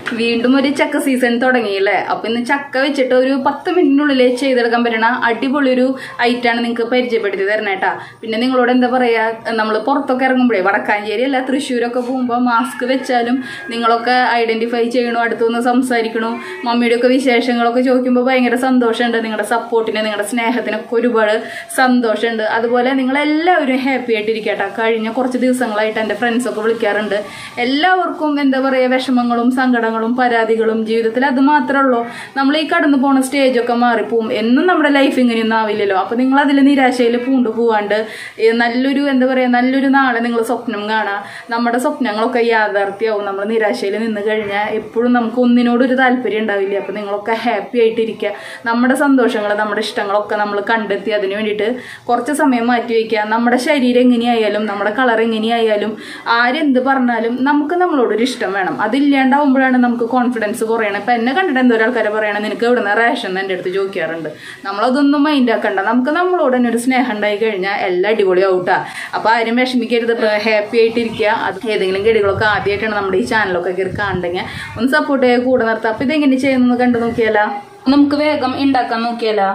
വീണ്ടും ഒരു ചക്ക സീസൺ തുടങ്ങിയില്ലേ അപ്പൊ ഇന്ന് ചക്ക വെച്ചിട്ട് ഒരു പത്ത് മിനിറ്റിനുള്ളിൽ ചെയ്തെടുക്കാൻ പറ്റണ അടിപൊളി ഒരു ഐറ്റാണ് നിങ്ങൾക്ക് പരിചയപ്പെടുത്തി തരണേട്ടാ പിന്നെ നിങ്ങളോട് എന്താ പറയാ നമ്മൾ പുറത്തൊക്കെ ഇറങ്ങുമ്പോഴേ വടക്കാഞ്ചേരി അല്ല തൃശ്ശൂരൊക്കെ പോകുമ്പോൾ മാസ്ക് വെച്ചാലും നിങ്ങളൊക്കെ ഐഡന്റിഫൈ ചെയ്യണു അടുത്തുനിന്ന് സംസാരിക്കണു മമ്മിയുടെ ഒക്കെ വിശേഷങ്ങളൊക്കെ ചോദിക്കുമ്പോൾ ഭയങ്കര സന്തോഷമുണ്ട് നിങ്ങളുടെ സപ്പോർട്ടിന് നിങ്ങളുടെ സ്നേഹത്തിനൊക്കെ ഒരുപാട് സന്തോഷമുണ്ട് അതുപോലെ നിങ്ങളെല്ലാവരും ഹാപ്പി ആയിട്ടിരിക്കട്ടെ കഴിഞ്ഞ കുറച്ച് ദിവസങ്ങളായിട്ട് എൻ്റെ ഫ്രണ്ട്സൊക്കെ വിളിക്കാറുണ്ട് എല്ലാവർക്കും എന്താ പറയുക വിഷമങ്ങളും സങ്കടങ്ങളും പരാതികളും ജീവിതത്തിൽ അത് മാത്രമേ ഉള്ളൂ നമ്മൾ ഈ കടന്നു പോണ സ്റ്റേജൊക്കെ മാറിപ്പോവും എന്നും നമ്മുടെ ലൈഫ് ഇങ്ങനെയൊന്നും ആവില്ലല്ലോ അപ്പൊ നിങ്ങൾ അതിൽ നിരാശയിൽ പൂണ്ടു പോവാണ്ട് ഈ നല്ലൊരു എന്താ പറയാ നല്ലൊരു നാളെ നിങ്ങൾ സ്വപ്നം കാണാം നമ്മുടെ സ്വപ്നങ്ങളൊക്കെ യാഥാർത്ഥ്യമാവും നമ്മൾ നിരാശയിൽ നിന്ന് കഴിഞ്ഞാൽ എപ്പോഴും നമുക്ക് ഒന്നിനോടൊരു താല്പര്യം ഉണ്ടാവില്ല അപ്പൊ നിങ്ങളൊക്കെ ഹാപ്പി ആയിട്ടിരിക്കുക നമ്മുടെ സന്തോഷങ്ങൾ നമ്മുടെ ഇഷ്ടങ്ങളൊക്കെ നമ്മൾ കണ്ടെത്തി അതിന് വേണ്ടിയിട്ട് കുറച്ച് സമയം മാറ്റി വയ്ക്കുക നമ്മുടെ ശരീരം എങ്ങനെയായാലും നമ്മുടെ കളർ എങ്ങനെയായാലും ആരെന്ത് പറഞ്ഞാലും നമുക്ക് നമ്മളോടൊരു ഇഷ്ടം വേണം അതില്ലാണ്ടാവുമ്പോഴാണ് നമുക്ക് കോൺഫിഡൻസ് കുറയണം ഇപ്പം എന്നെ കണ്ടിട്ട് എന്തോ ആൾക്കാരെ പറയണം നിനക്ക് എവിടെ നിന്ന് റേഷൻ എന്ന് എൻ്റെ അടുത്ത് ചോദിക്കാറുണ്ട് നമ്മളതൊന്നും മൈൻഡ് ആക്കണ്ട നമുക്ക് നമ്മളോട് തന്നെ ഒരു സ്നേഹം ഉണ്ടായി കഴിഞ്ഞാൽ എല്ലാം അടിപൊളിയാവൂട്ടാ അപ്പോൾ ആരും വിഷമിക്കരുത് ഹാപ്പി ആയിട്ടിരിക്കുക അത് ഏതെങ്കിലും ചെടികളൊക്കെ ആദ്യമായിട്ടാണ് നമ്മുടെ ഈ ചാനലൊക്കെ കയറി കാണുണ്ടെങ്കിൽ ഒന്ന് സപ്പോർട്ട് ചെയ്യുക കൂടെ നിർത്താം അപ്പോൾ ഇതെങ്ങനെ ചെയ്യുന്നത് കണ്ടു നോക്കിയാലോ നമുക്ക് വേഗം ഉണ്ടാക്കാൻ നോക്കിയാലോ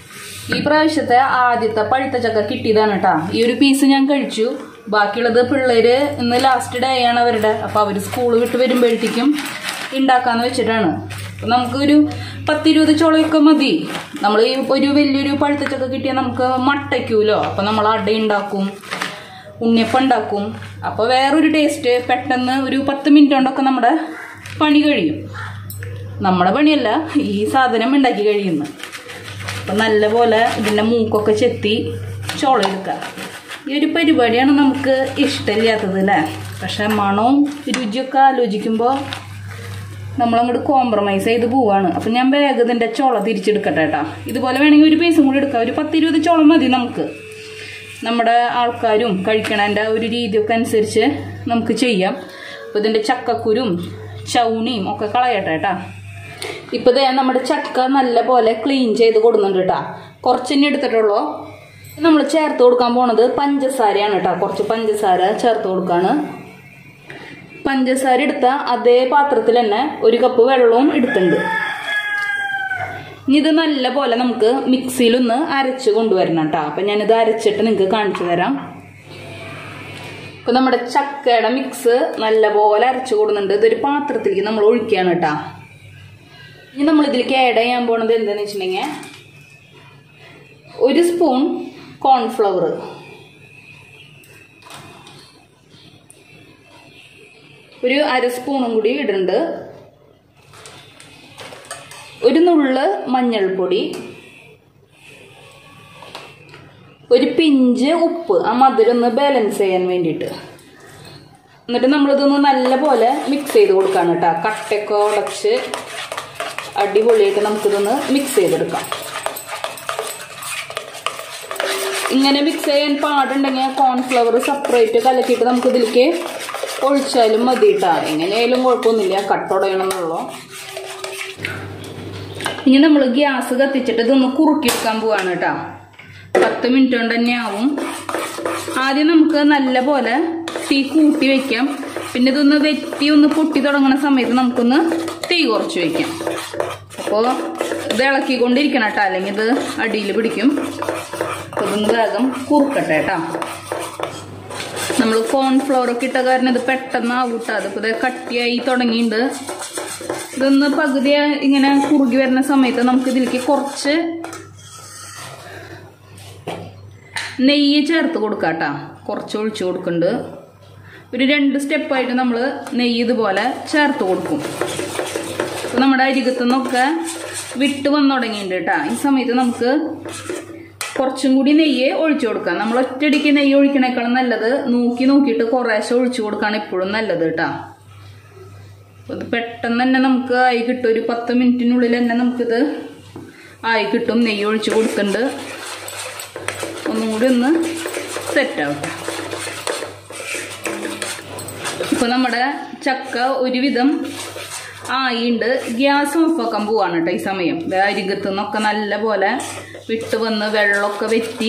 ഈ പ്രാവശ്യത്തെ ആദ്യത്തെ പഴുത്ത ചക്ക കിട്ടിയതാണ് കേട്ടാ ഈ ഒരു പീസ് ഞാൻ കഴിച്ചു ബാക്കിയുള്ളത് പിള്ളേര് ഇന്ന് ലാസ്റ്റ് ഡേ ആണ് അവരുടെ അപ്പൊ അവര് സ്കൂൾ വിട്ട് വരുമ്പോഴത്തേക്കും ഉണ്ടാക്കാന്ന് വെച്ചിട്ടാണ് അപ്പൊ നമുക്കൊരു പത്തിരുപത് ചോളയൊക്കെ മതി നമ്മൾ ഈ ഒരു വലിയൊരു പഴുത്ത ചക്ക കിട്ടിയാൽ നമുക്ക് മട്ടയ്ക്കൂലോ അപ്പൊ നമ്മൾ അട ഉണ്ടാക്കും ഉണ്ണിയപ്പം ഉണ്ടാക്കും അപ്പൊ വേറൊരു ടേസ്റ്റ് പെട്ടെന്ന് ഒരു പത്ത് മിനിറ്റ് കൊണ്ടൊക്കെ നമ്മുടെ പണി കഴിയും നമ്മുടെ പണിയല്ല ഈ സാധനം ഉണ്ടാക്കി കഴിയുന്നു അപ്പം നല്ലപോലെ ഇതിൻ്റെ മൂക്കൊക്കെ ചെത്തി ചോള എടുക്കുക ഈ ഒരു പരിപാടിയാണ് നമുക്ക് ഇഷ്ടമില്ലാത്തത് അല്ലേ പക്ഷെ മണവും രുചിയൊക്കെ ആലോചിക്കുമ്പോൾ നമ്മളങ്ങോട്ട് കോംപ്രമൈസ് ചെയ്ത് പോവാണ് അപ്പം ഞാൻ വേഗം ഇതിൻ്റെ ചോള തിരിച്ചെടുക്കട്ടെ കേട്ടോ ഇതുപോലെ വേണമെങ്കിൽ ഒരു പീസും കൂടി എടുക്കാം ഒരു പത്തിരുപത് ചോളം മതി നമുക്ക് നമ്മുടെ ആൾക്കാരും കഴിക്കണതിൻ്റെ ഒരു രീതിയൊക്കെ അനുസരിച്ച് നമുക്ക് ചെയ്യാം അപ്പോൾ ഇതിൻ്റെ ചക്കക്കുരും ചൗണിയും ഒക്കെ കളയട്ടെ കേട്ടാ ഇപ്പൊ ദേ നമ്മുടെ ചക്ക നല്ല പോലെ ക്ലീൻ ചെയ്ത് കൊടുക്കുന്നുണ്ട് കേട്ടാ കുറച്ചിനെ എടുത്തിട്ടുള്ളൂ നമ്മൾ ചേർത്ത് കൊടുക്കാൻ പോണത് പഞ്ചസാരയാണ് കേട്ടോ കുറച്ച് പഞ്ചസാര ചേർത്ത് കൊടുക്കാണ് പഞ്ചസാര എടുത്ത അതേ പാത്രത്തിൽ തന്നെ ഒരു കപ്പ് വെള്ളവും എടുത്തിട്ടുണ്ട് ഇനി ഇത് നല്ല പോലെ നമുക്ക് മിക്സിയിലൊന്ന് അരച്ച് കൊണ്ടുവരണം കേട്ടോ അപ്പൊ ഞാനിത് അരച്ചിട്ട് നിങ്ങൾക്ക് കാണിച്ചു തരാം ഇപ്പൊ നമ്മുടെ ചക്കയുടെ മിക്സ് നല്ല പോലെ അരച്ചു കൊടുക്കുന്നുണ്ട് ഇതൊരു പാത്രത്തിലേക്ക് നമ്മൾ ഒഴിക്കുകയാണ് കേട്ടാ ഇനി നമ്മൾ ഇതിലേക്ക് ആഡ് ചെയ്യാൻ പോണത് എന്താന്ന് വെച്ചിട്ടുണ്ടെങ്കിൽ ഒരു സ്പൂൺ കോൺഫ്ലവർ ഒരു അര സ്പൂണും കൂടി ഇടുന്നുണ്ട് ഒരു നുള്ള് മഞ്ഞൾപ്പൊടി ഒരു പിഞ്ച് ഉപ്പ് ആ മധുരം ഒന്ന് ബാലൻസ് ചെയ്യാൻ വേണ്ടിയിട്ട് എന്നിട്ട് നമ്മളിതൊന്ന് നല്ല പോലെ മിക്സ് ചെയ്ത് കൊടുക്കാണ് കേട്ടോ കട്ടയൊക്കെ ഉടച്ച് അടിപൊളിയായിട്ട് നമുക്കിതൊന്ന് മിക്സ് ചെയ്തെടുക്കാം ഇങ്ങനെ മിക്സ് ചെയ്യാൻ പാടുണ്ടെങ്കിൽ കോൺഫ്ലവർ സെപ്പറേറ്റ് കലക്കിയിട്ട് നമുക്ക് ഇതിലേക്ക് ഒഴിച്ചാലും മതി കേട്ടോ എങ്ങനെയായാലും കുഴപ്പമൊന്നുമില്ല കട്ടുടയണമെന്നുള്ളൂ ഇനി നമ്മൾ ഗ്യാസ് കത്തിച്ചിട്ട് ഇതൊന്ന് കുറുക്കിയെടുക്കാൻ പോവാണ് കേട്ടോ പത്ത് മിനിറ്റ് കൊണ്ട് തന്നെ ആവും ആദ്യം നമുക്ക് നല്ല പോലെ തീ കൂട്ടി വെക്കാം പിന്നെ ഇതൊന്ന് വെറ്റി ഒന്ന് പൊട്ടി തുടങ്ങുന്ന സമയത്ത് നമുക്കൊന്ന് തീ കുറച്ച് വെക്കാം അപ്പോൾ ഇത് ഇളക്കിക്കൊണ്ടിരിക്കണം കേട്ടോ അല്ലെങ്കിൽ ഇത് അടിയിൽ പിടിക്കും അപ്പോൾ ഇതൊന്ന് വേഗം കുറുക്കട്ടെ കേട്ടോ നമ്മൾ കോൺഫ്ലവർ ഒക്കെ ഇട്ട കാരണം ഇത് പെട്ടെന്ന് ആവൂട്ടോ അതിപ്പോൾ ഇത് കട്ടിയായി തുടങ്ങിയിട്ടുണ്ട് ഇതൊന്ന് പകുതി ഇങ്ങനെ കുറുകി വരുന്ന സമയത്ത് നമുക്ക് ഇതിലേക്ക് കുറച്ച് നെയ്യ് ചേർത്ത് കൊടുക്കാം കേട്ടോ കുറച്ച് ഒഴിച്ചു കൊടുക്കുന്നുണ്ട് ഒരു രണ്ട് സ്റ്റെപ്പായിട്ട് നമ്മൾ നെയ്യ് ഇതുപോലെ ചേർത്ത് കൊടുക്കും അപ്പോൾ നമ്മുടെ അരികത്തു നിന്നൊക്കെ വിട്ട് വന്നു തുടങ്ങിയിട്ടുണ്ട് കേട്ടോ ഈ സമയത്ത് നമുക്ക് കുറച്ചും കൂടി നെയ്യ് ഒഴിച്ചു കൊടുക്കാം നമ്മൾ ഒറ്റയടിക്ക് നെയ്യ് ഒഴിക്കണേക്കാളും നല്ലത് നോക്കി നോക്കിയിട്ട് കുറേശ്ശെ ഒഴിച്ചു കൊടുക്കുകയാണ് എപ്പോഴും നല്ലത് കേട്ടോ ഇത് പെട്ടെന്ന് തന്നെ നമുക്ക് ആയി കിട്ടും ഒരു പത്ത് മിനിറ്റിനുള്ളിൽ തന്നെ നമുക്കിത് ആയി കിട്ടും നെയ്യ് ഒഴിച്ച് കൊടുത്തിട്ടുണ്ട് ഒന്നും കൂടി ഒന്ന് സെറ്റ് ആവട്ടെ ഇപ്പൊ നമ്മുടെ ചക്ക ഒരുവിധം ആയിണ്ട് ഗ്യാസ് ഓഫാക്കാൻ പോവാണ് കേട്ടോ ഈ സമയം ദേ അരികത്തു നിന്നൊക്കെ നല്ല പോലെ വിട്ട് വന്ന് വെള്ളമൊക്കെ വെറ്റി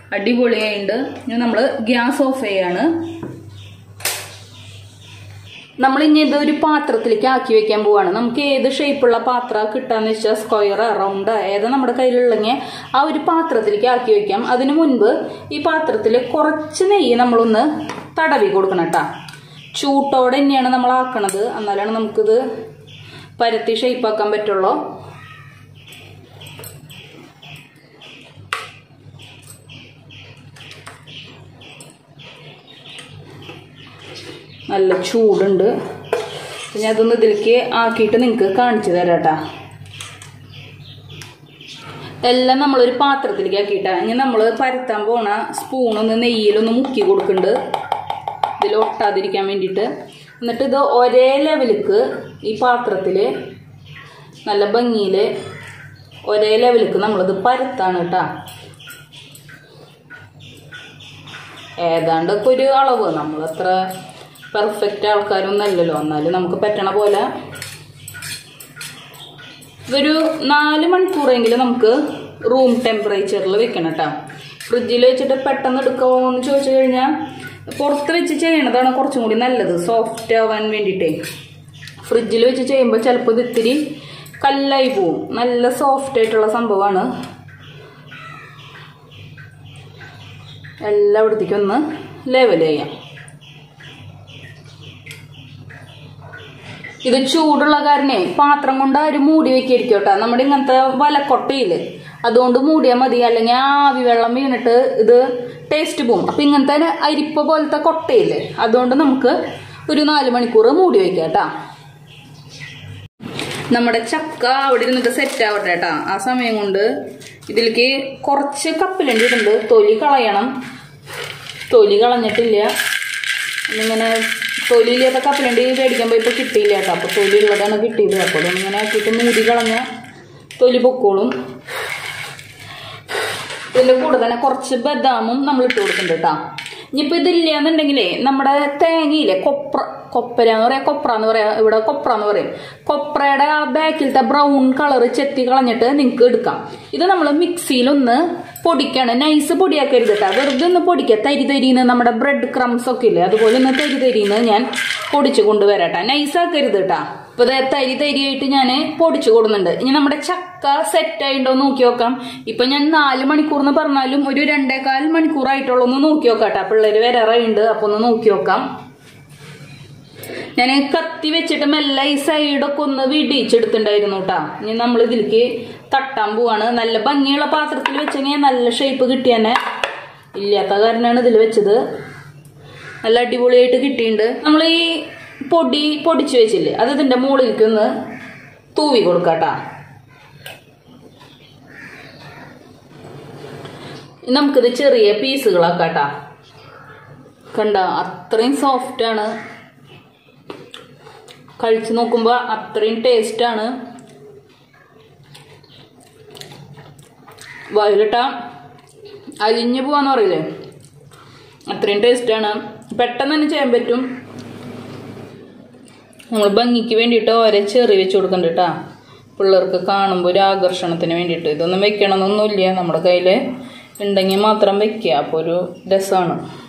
അടിപൊളിയായിണ്ട് ഇനി നമ്മൾ ഗ്യാസ് ഓഫ് ചെയ്യാണ് നമ്മൾ ഇനി ഇത് ഒരു പാത്രത്തിലേക്ക് ആക്കി വെക്കാൻ പോവാണ് നമുക്ക് ഏത് ഷേപ്പുള്ള പാത്രം കിട്ടാന്ന് വെച്ചാൽ സ്ക്വയർ റൗണ്ട് ഏത് നമ്മുടെ കയ്യിലുള്ളെങ്കിൽ ആ ഒരു പാത്രത്തിലേക്ക് ആക്കി വെക്കാം അതിനു മുൻപ് ഈ പാത്രത്തിൽ കുറച്ച് നെയ്യ് നമ്മളൊന്ന് തടവി കൊടുക്കണം കേട്ടോ ചൂട്ടോടെ തന്നെയാണ് നമ്മൾ ആക്കണത് എന്നാലാണ് നമുക്കിത് പരത്തി ഷേപ്പാക്കാൻ പറ്റുള്ളൂ നല്ല ചൂടുണ്ട് പിന്നെ അതൊന്ന് ഇതിലേക്ക് ആക്കിയിട്ട് നിങ്ങൾക്ക് കാണിച്ചു തരാം കേട്ടാ എല്ലാം നമ്മളൊരു പാത്രത്തിലേക്ക് ആക്കിയിട്ടാ ഇനി നമ്മൾ പരത്താൻ പോണ സ്പൂണൊന്ന് നെയ്യിലൊന്ന് മുക്കി കൊടുക്കുന്നുണ്ട് ഇതിൽ ഒട്ടാതിരിക്കാൻ വേണ്ടിയിട്ട് എന്നിട്ട് ഇത് ഒരേ ലെവലിക്ക് ഈ പാത്രത്തിൽ നല്ല ഭംഗിയിൽ ഒരേ ലെവലിക്ക് നമ്മളിത് പരത്താണ് കേട്ടാ ഏതാണ്ടൊക്കെ ഒരു അളവ് നമ്മളത്ര പെർഫെക്റ്റ് ആൾക്കാരൊന്നും അല്ലല്ലോ എന്നാലും നമുക്ക് പറ്റണ പോലെ ഇതൊരു നാല് മണിക്കൂറെങ്കിലും നമുക്ക് റൂം ടെമ്പറേച്ചറിൽ വെക്കണം കേട്ടോ ഫ്രിഡ്ജിൽ വെച്ചിട്ട് പെട്ടെന്ന് എടുക്കാമോ എന്ന് ചോദിച്ചു കഴിഞ്ഞാൽ പുറത്ത് വെച്ച് ചെയ്യണതാണ് കുറച്ചും കൂടി നല്ലത് സോഫ്റ്റ് ആവാൻ വേണ്ടിയിട്ടേ ഫ്രിഡ്ജിൽ വെച്ച് ചെയ്യുമ്പോൾ ചിലപ്പോൾ ഇത് ഇത്തിരി കല്ലായി പോവും നല്ല സോഫ്റ്റ് ആയിട്ടുള്ള സംഭവമാണ് എല്ലായിടത്തേക്കും ഒന്ന് ലെവൽ ചെയ്യാം ഇത് ചൂടുള്ള കാരണേ പാത്രം കൊണ്ട് ആരും മൂടി വെക്കായിരിക്കും കേട്ടോ നമ്മുടെ ഇങ്ങനത്തെ വലക്കൊട്ടയില്ലേ അതുകൊണ്ട് മൂടിയാൽ മതി അല്ലെങ്കിൽ ആവി വെള്ളം വീണിട്ട് ഇത് ടേസ്റ്റ് പോവും അപ്പൊ ഇങ്ങനത്തെ അരിപ്പ പോലത്തെ കൊട്ടയില്ലേ അതുകൊണ്ട് നമുക്ക് ഒരു നാല് മണിക്കൂർ മൂടി വെക്കാം കേട്ടാ നമ്മുടെ ചക്ക അവിടെ ഇരുന്നിട്ട് സെറ്റ് ആവട്ടെ കേട്ടാ ആ സമയം കൊണ്ട് ഇതിലേക്ക് കുറച്ച് കപ്പലണ്ടി ഇടുന്നുണ്ട് തൊലി കളയണം തൊലി കളഞ്ഞിട്ടില്ല ഇങ്ങനെ തൊലിയില്ലാത്ത കപ്പലണ്ടി മേടിക്കാൻ പോയപ്പോൾ കിട്ടിയില്ല കേട്ടോ അപ്പോൾ തൊലി ഉള്ളതാണ് കിട്ടിയത് അപ്പോൾ ഇങ്ങനെ ആക്കിയിട്ട് മൂടി കളഞ്ഞ തൊലി പൊക്കോളും ഇതിൻ്റെ കൂടെ തന്നെ കുറച്ച് ബദാമും നമ്മൾ ഇട്ട് കൊടുക്കുന്നുണ്ട് കേട്ടോ ഇനിയിപ്പോൾ ഇതില്ല എന്നുണ്ടെങ്കിലേ നമ്മുടെ തേങ്ങയില്ലേ കൊപ്ര കൊപ്പര എന്ന് പറയാം കൊപ്ര എന്ന് പറയാം ഇവിടെ കൊപ്ര എന്ന് പറയും കൊപ്രയുടെ ആ ബാക്കിലത്തെ ബ്രൗൺ കളർ ചെത്തി കളഞ്ഞിട്ട് നിങ്ങൾക്ക് എടുക്കാം ഇത് നമ്മൾ മിക്സിയിലൊന്ന് പൊടിക്കാണ് നൈസ് പൊടിയാക്കരുത് കേട്ടോ വെറുതെ ഒന്ന് പൊടിക്കുക തരി തരിന്ന് നമ്മുടെ ബ്രെഡ് ക്രംസ് ഒക്കെ ഇല്ലേ അതുപോലെ ഒന്ന് തരി തരിന്ന് ഞാൻ പൊടിച്ചു കൊണ്ടുവരാട്ടെ നൈസ് ആക്കരുത് കേട്ടാ ഇപ്പൊ ദേ തരി തരിയായിട്ട് ഞാൻ പൊടിച്ചു കൊടുക്കുന്നുണ്ട് ഇനി നമ്മുടെ ചക്ക സെറ്റ് ആയിട്ടോ നോക്കി നോക്കാം ഇപ്പൊ ഞാൻ നാല് മണിക്കൂർ എന്ന് പറഞ്ഞാലും ഒരു രണ്ടേകാൽ മണിക്കൂറായിട്ടുള്ള ഒന്ന് നോക്കി നോക്കാം കേട്ടോ പിള്ളേര് വരാറുണ്ട് അപ്പൊ ഒന്ന് നോക്കി നോക്കാം ഞാൻ കത്തി വെച്ചിട്ട് മെല്ലെ ഈ സൈഡൊക്കെ ഒന്ന് വിടിച്ചെടുത്തിണ്ടായിരുന്നു കേട്ടാ ഇനി നമ്മൾ ഇതിലേക്ക് തട്ടാൻ പോവാണ് നല്ല ഭംഗിയുള്ള പാത്രത്തിൽ വെച്ചെങ്കിൽ നല്ല ഷേപ്പ് കിട്ടിയാനെ ഇല്ലാത്ത കാരണമാണ് ഇതിൽ വെച്ചത് നല്ല അടിപൊളിയായിട്ട് കിട്ടിയിട്ടുണ്ട് നമ്മൾ ഈ പൊടി പൊടിച്ചു വെച്ചില്ലേ അത് ഇതിന്റെ മുകളിലേക്ക് ഒന്ന് തൂവി കൊടുക്കാട്ടാ നമുക്കിത് ചെറിയ പീസുകളാക്കാട്ടാ കണ്ട അത്രയും സോഫ്റ്റ് ആണ് കഴിച്ചു നോക്കുമ്പോൾ അത്രയും ടേസ്റ്റാണ് വയലിട്ട അലിഞ്ഞു പോവാന്ന് പറയില്ലേ അത്രയും ടേസ്റ്റാണ് പെട്ടെന്ന് തന്നെ ചെയ്യാൻ പറ്റും നമ്മൾ ഭംഗിക്ക് വേണ്ടിയിട്ട് ഓരോ ചെറി വെച്ച് കൊടുക്കുന്നുണ്ട് കേട്ടാ പിള്ളേർക്ക് കാണുമ്പോൾ ഒരു ആകർഷണത്തിന് വേണ്ടിയിട്ട് ഇതൊന്നും വെക്കണമെന്നൊന്നുമില്ല നമ്മുടെ കയ്യിൽ ഉണ്ടെങ്കിൽ മാത്രം വെക്കുക അപ്പോൾ ഒരു രസമാണ്